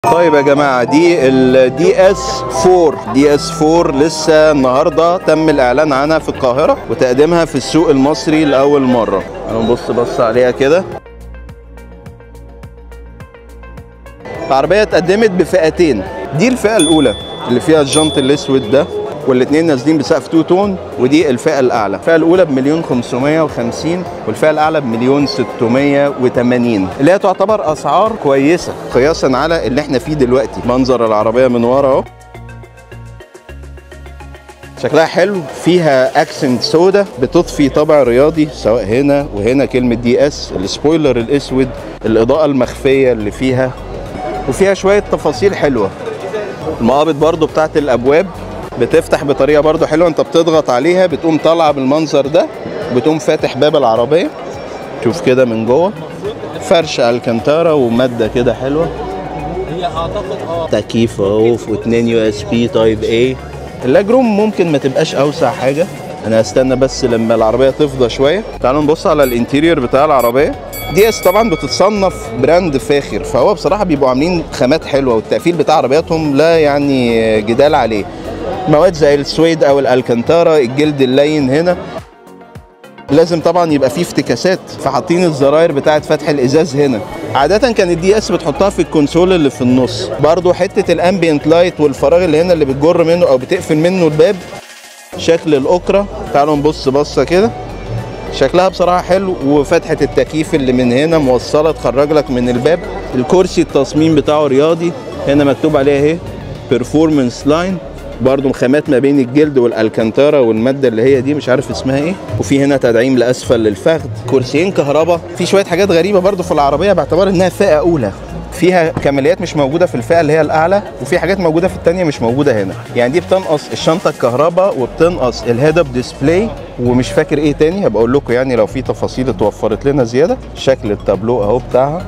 طيب يا جماعه دي الدي اس 4 دي اس 4 لسه النهارده تم الاعلان عنها في القاهره وتقديمها في السوق المصري لاول مره انا نبص بص عليها كده العربيه اتقدمت بفئتين دي الفئه الاولى اللي فيها الجنط الاسود ده والاثنين نازلين بسقف تو تون ودي الفئه الاعلى الفئه الاولى بمليون 550 والفئه الاعلى بمليون 680 اللي هي تعتبر اسعار كويسه قياسا على اللي احنا فيه دلوقتي منظر العربيه من ورا اهو شكلها حلو فيها اكسنت سودا بتضفي طابع رياضي سواء هنا وهنا كلمه دي اس السبويلر الاسود الاضاءه المخفيه اللي فيها وفيها شويه تفاصيل حلوه المقابض برضو بتاعت الابواب بتفتح بطريقه برضو حلوه انت بتضغط عليها بتقوم طالعه بالمنظر ده بتقوم فاتح باب العربيه شوف كده من جوه فرش الكنتارا وماده كده حلوه هي اعتقد اه تكييف اهو واثنين يو اس بي تايب اي اللاجروم ممكن ما تبقاش اوسع حاجه انا هستنى بس لما العربيه تفضى شويه تعالوا نبص على الانتيريور بتاع العربيه دي اس طبعا بتتصنف براند فاخر فهو بصراحه بيبقوا عاملين خامات حلوه والتقفيل بتاع عربياتهم لا يعني جدال عليه مواد زي السويد او الالكنتارا الجلد اللين هنا لازم طبعا يبقى فيه افتكاسات فحاطين الزراير بتاعه فتح الازاز هنا عاده كان الدي اس بتحطها في الكونسول اللي في النص برضو حته الامبيانت لايت والفراغ اللي هنا اللي بتجر منه او بتقفل منه الباب شكل الاوكرا تعالوا نبص بصه كده شكلها بصراحه حلو وفتحه التكييف اللي من هنا موصله تخرج لك من الباب الكرسي التصميم بتاعه رياضي هنا مكتوب عليها اهي بيرفورمانس لاين برضو خامات ما بين الجلد والالكنتارا والماده اللي هي دي مش عارف اسمها ايه وفي هنا تدعيم لاسفل للفخذ كرسيين كهرباء في شويه حاجات غريبه برضو في العربيه باعتبار انها فئه اولى فيها كماليات مش موجوده في الفئه اللي هي الاعلى وفي حاجات موجوده في الثانيه مش موجوده هنا يعني دي بتنقص الشنطه الكهرباء وبتنقص الهيد اب ديسبلاي ومش فاكر ايه تاني هبقى اقول لكم يعني لو في تفاصيل اتوفرت لنا زياده شكل التابلو اهو بتاعها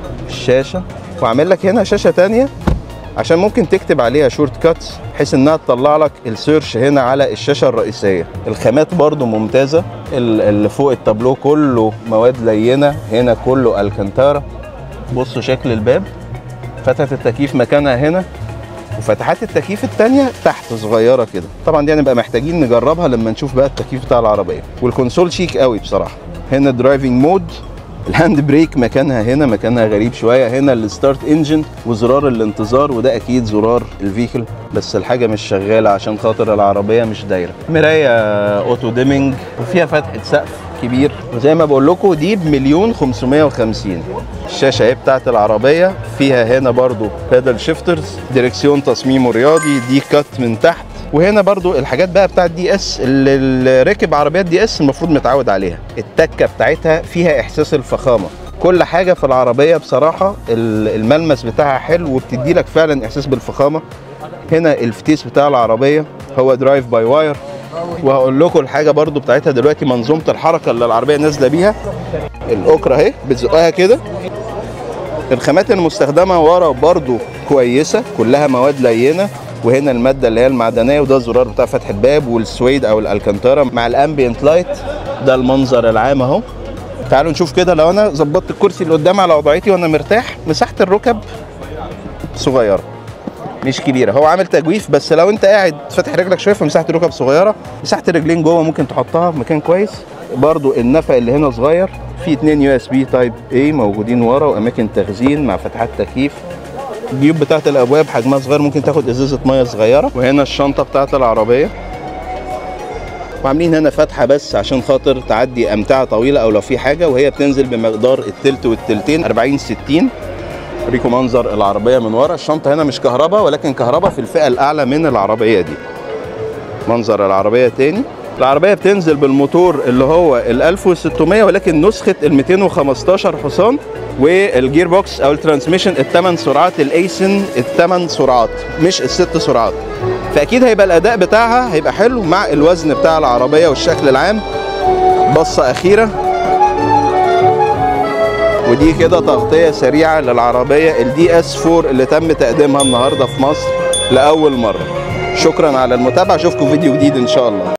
الشاشه وعامل لك هنا شاشه تانية عشان ممكن تكتب عليها شورت كاتس بحيث انها تطلع لك السيرش هنا على الشاشه الرئيسيه الخامات برضو ممتازه ال- اللي فوق التابلو كله مواد لينه هنا كله الكنتارا بصوا شكل الباب فتحه التكييف مكانها هنا وفتحات التكييف التانية تحت صغيرة كده طبعا دي هنبقى محتاجين نجربها لما نشوف بقى التكييف بتاع العربية والكونسول شيك قوي بصراحة هنا درايفنج مود الهاند بريك مكانها هنا مكانها غريب شويه هنا الستارت انجن وزرار الانتظار وده اكيد زرار الفيكل بس الحاجه مش شغاله عشان خاطر العربيه مش دايره مرايه اوتو ديمنج وفيها فتحه سقف كبير وزي ما بقول لكم دي بمليون 550 الشاشه اهي بتاعت العربيه فيها هنا برضو بيدل شيفترز ديركسيون تصميمه رياضي دي كات من تحت وهنا برضو الحاجات بقى بتاعت دي اس اللي اللي راكب عربيات دي اس المفروض متعود عليها التكه بتاعتها فيها احساس الفخامه كل حاجه في العربيه بصراحه ال- الملمس بتاعها حلو وبتدي لك فعلا احساس بالفخامه هنا الفتيس بتاع العربيه هو درايف باي واير وهقول لكم الحاجه برضو بتاعتها دلوقتي منظومه الحركه اللي العربيه نازله بيها الاوكرا اهي بتزقها كده الخامات المستخدمه ورا برضو كويسه كلها مواد لينه وهنا الماده اللي هي المعدنيه وده الزرار بتاع فتح الباب والسويد او الالكنتارا مع الامبيانت لايت ده المنظر العام اهو تعالوا نشوف كده لو انا ظبطت الكرسي اللي قدام على وضعيتي وانا مرتاح مساحه الركب صغيره مش كبيره هو عامل تجويف بس لو انت قاعد فاتح رجلك شويه فمساحه الركب صغيره مساحه الرجلين جوه ممكن تحطها في مكان كويس برضو النفق اللي هنا صغير في اتنين يو اس بي تايب اي موجودين ورا واماكن تخزين مع فتحات تكييف الجيوب بتاعت الابواب حجمها صغير ممكن تاخد ازازه ميه صغيره وهنا الشنطه بتاعت العربيه وعاملين هنا فتحه بس عشان خاطر تعدي امتعه طويله او لو في حاجه وهي بتنزل بمقدار التلت والتلتين 40 60 اوريكم منظر العربيه من ورا الشنطه هنا مش كهرباء ولكن كهرباء في الفئه الاعلى من العربيه دي منظر العربيه تاني العربيه بتنزل بالموتور اللي هو ال 1600 ولكن نسخه ال 215 حصان والجير بوكس او الترانسميشن الثمان سرعات الايسن الثمان سرعات مش الست سرعات فاكيد هيبقى الاداء بتاعها هيبقى حلو مع الوزن بتاع العربيه والشكل العام بصه اخيره ودي كده تغطيه سريعه للعربيه الدي اس 4 اللي تم تقديمها النهارده في مصر لاول مره شكرا على المتابعه اشوفكم فيديو جديد ان شاء الله